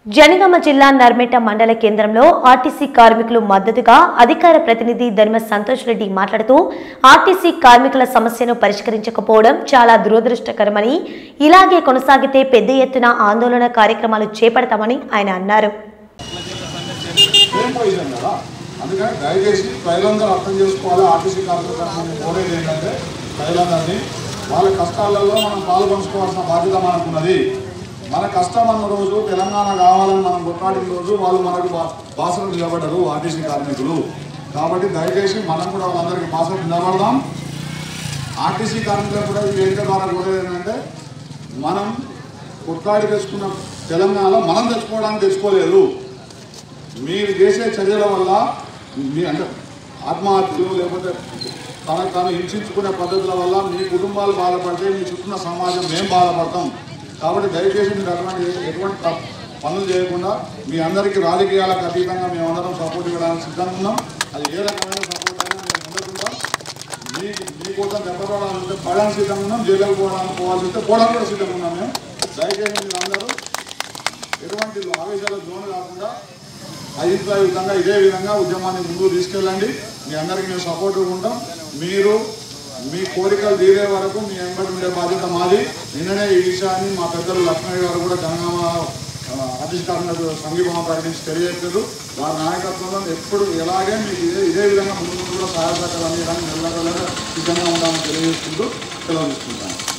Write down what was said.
జనగామ జిల్లా నర్మేట మండల కేంద్రంలో ఆర్టీసీ కార్మికులు మద్దతుగా అధికార ప్రతినిధి ధర్మ సంతోష్ రెడ్డి మాట్లాడుతూ ఆర్టీసీ కార్మికుల సమస్యను పరిష్కరించకపోవడం చాలా దురదృష్టకరమని ఇలాగే కొనసాగితే పెద్ద ఎత్తున ఆందోళన కార్యక్రమాలు చేపడతామని ఆయన అన్నారు సేమ్ పొజిషన్ కదా అందుకని దయచేసి ప్రజలందరూ అర్థం చేసుకోవాలి ఆర్టీసీ కార్మికులు కోరేది ఏంటంటే ప్రజలందరినీ వాళ్ళ కష్టాలలో మనం పాల్గొంచుకోవాల్సిన బాధ్యత మనకున్నది మన కష్టం అన్న రోజు తెలంగాణ కావాలని మనం కొట్లాడిన రోజు వాళ్ళు మనకు బా- బాసలు నిలబడ్డరు ఆర్టీసీ కార్మికులు కాబట్టి దయచేసి మనం కూడా వాళ్ళందరికీ బాసలు నిలబడదాం ఆర్టీసీ కార్మికులకు కూడా ఈ వేదిక ద్వారా కోరేది ఏంటంటే మనం కొట్లాడి తెచ్చుకున్న తెలంగాణ మనం తెచ్చుకోవడానికి తెచ్చుకోలేదు మీరు చేసే చర్యల వల్ల మీ అంటే ఆత్మహత్యలు లేకపోతే తనకు తాను హింసించుకునే పద్ధతుల వల్ల మీ కుటుంబాలు బాధపడితే మీ చుట్టూ సమాజం మేము బాధపడతాం కాబట్టి దయచేసి మీరు అటువంటి ఎటువంటి తప్- పనులు చేయకుండా మీ అందరికీ రాజకీయాలకు అతీతంగా మేమందరం సపోర్ట్ ఇవ్వడానికి సిద్ధంగా ఉన్నాం అది ఏ రకమైన సపోర్ట్ అయినా మేము ముందుకుంటాం మీ మీకోసం దెబ్బపడాలంటే పడడానికి సిద్ధంగా ఉన్నాం జైలుకు పోవడానికి పోవాల్సి వస్తే పోవడానికి కూడా సిద్ధంగా ఉన్నాం మేము దయచేసి మీరు అందరూ ఎటువంటి ఆవేశాలకు లోను కాకుండా అభిప్రాయయుతంగా ఇదే విధంగా ఉద్యమాన్ని ముందుకు తీసుకెళ్ళండి మీ అందరికీ మేము సపోర్ట్ ఉంటాం మీరు మీ కోరికలు తీరే వరకు మీ వెంబడి ఉండే బాధ్యత మాది నిన్ననే ఈ విషయాన్ని మా పెద్దలు లక్ష్మణ్ గారు కూడా జనగామ అధిష్టారులకు సంఘీభావం ప్రకటించి తెలియజేశారు వారి నాయకత్వంలో ఎప్పుడు ఎలాగే మీకు ఇదే ఇదే విధంగా ముందు ముందు కూడా సహాయ సహకారాలు అందించడానికి నిలబడలేక సిద్ధంగా ఉండాలని తెలియజేసుకుంటూ సెలవు తీసుకుంటాను